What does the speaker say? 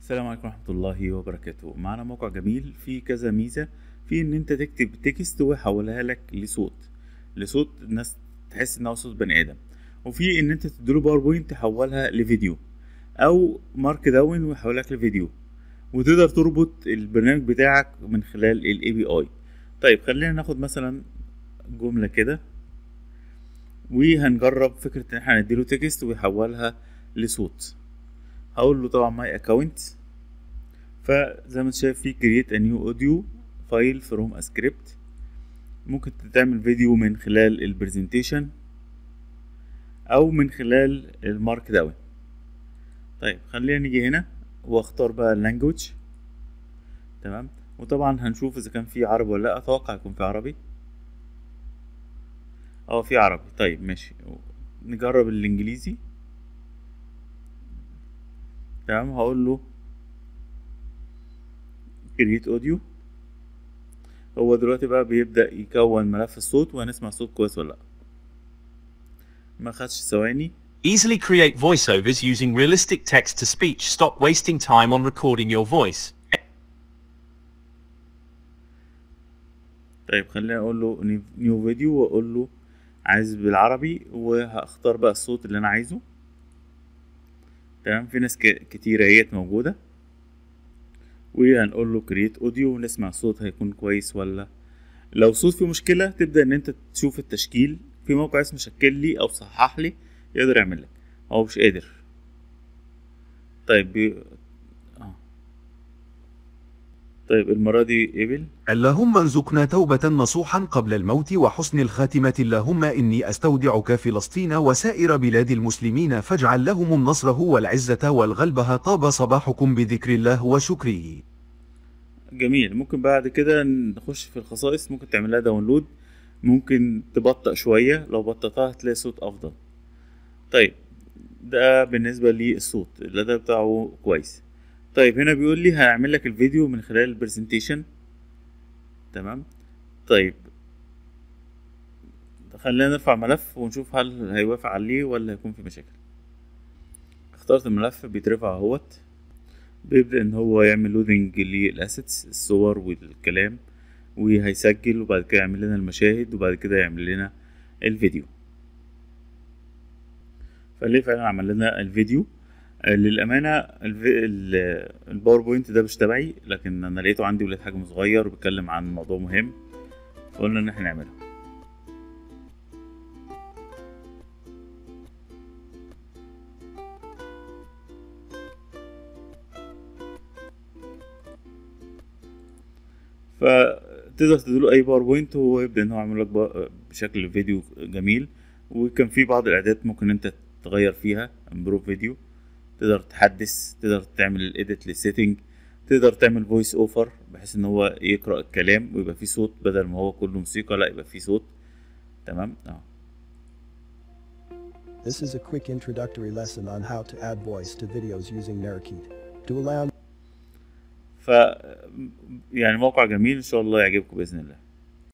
السلام عليكم ورحمة الله وبركاته معنا موقع جميل فيه كذا ميزة في ان انت تكتب تكست ويحولها لك لصوت لصوت الناس تحس انها صوت بني ادم وفي ان انت تديله باوربوينت تحولها لفيديو او مارك داون ويحولها لك لفيديو وتقدر تربط البرنامج بتاعك من خلال الاي بي اي طيب خلينا ناخد مثلا جملة كده وهنجرب فكرة ان احنا نديله تكست ويحولها لصوت هقول له طبعا ماي اكونت فزي ما انت شايف في كرييت ا نيو اوديو فايل فروم ا سكريبت ممكن تعمل فيديو من خلال البرزنتيشن او من خلال المارك داون طيب خلينا نيجي هنا واختار بقى اللانجوج تمام وطبعا هنشوف اذا كان في عربي ولا لا اتوقع يكون في عربي اه في عربي طيب ماشي نجرب الانجليزي تمام هقول له كريت اوديو هو دلوقتي بقى بيبدأ يكون ملف الصوت وهنسمع الصوت كويس ولا لا ما خدش ثواني Easily create voiceovers using realistic text to speech. Stop wasting time on recording your voice. طيب خلينا اقول له نيو فيديو واقول له عايز بالعربي وهختار بقى الصوت اللي انا عايزه تمام في ناس كتيرة اهيت موجودة وهنقول له كريت اوديو ونسمع الصوت هيكون كويس ولا لو صوت فيه مشكلة تبدأ ان انت تشوف التشكيل في موقع اسمه شكل لي او صحح لي يقدر يعمل لك هو مش قادر طيب بي... آه. طيب المرة دي قبل اللهم ارزقنا توبة نصوحا قبل الموت وحسن الخاتمة اللهم إني أستودعك فلسطين وسائر بلاد المسلمين فاجعل لهم النصر هو العزة والغلبة طاب صباحكم بذكر الله وشكره جميل ممكن بعد كده نخش في الخصائص ممكن تعملها داونلود ممكن تبطأ شوية لو بطأتها هتلاقي صوت أفضل طيب ده بالنسبة للصوت الأداء بتاعه كويس طيب هنا بيقول لي هعمل لك الفيديو من خلال البرزنتيشن تمام طيب خلينا نرفع ملف ونشوف هل هيوافق عليه ولا هيكون في مشاكل اخترت الملف بيترفع اهوت بيبدأ ان هو يعمل لودنج للاسيتس الصور والكلام وهيسجل وبعد كده يعمل لنا المشاهد وبعد كده يعمل لنا الفيديو فليه فعلا عمل لنا الفيديو للأمانة الباوربوينت ده مش تبعي لكن أنا لقيته عندي ولقيت حجمه صغير وبيتكلم عن موضوع مهم فقلنا إن احنا نعمله فتقدر تديله أي باوربوينت وهو يبدأ إن هو يعمل لك بشكل فيديو جميل وكان في بعض الإعدادات ممكن أنت تغير فيها امبروف فيديو تقدر تحدث تقدر تعمل الايديت للسيتنج تقدر تعمل فويس اوفر بحيث ان هو يقرا الكلام ويبقى فيه صوت بدل ما هو كله موسيقى لا يبقى فيه صوت تمام اه This is a quick introductory lesson on how to add voice to videos using Narrowkey. To allow ف يعني موقع جميل ان شاء الله يعجبكم باذن الله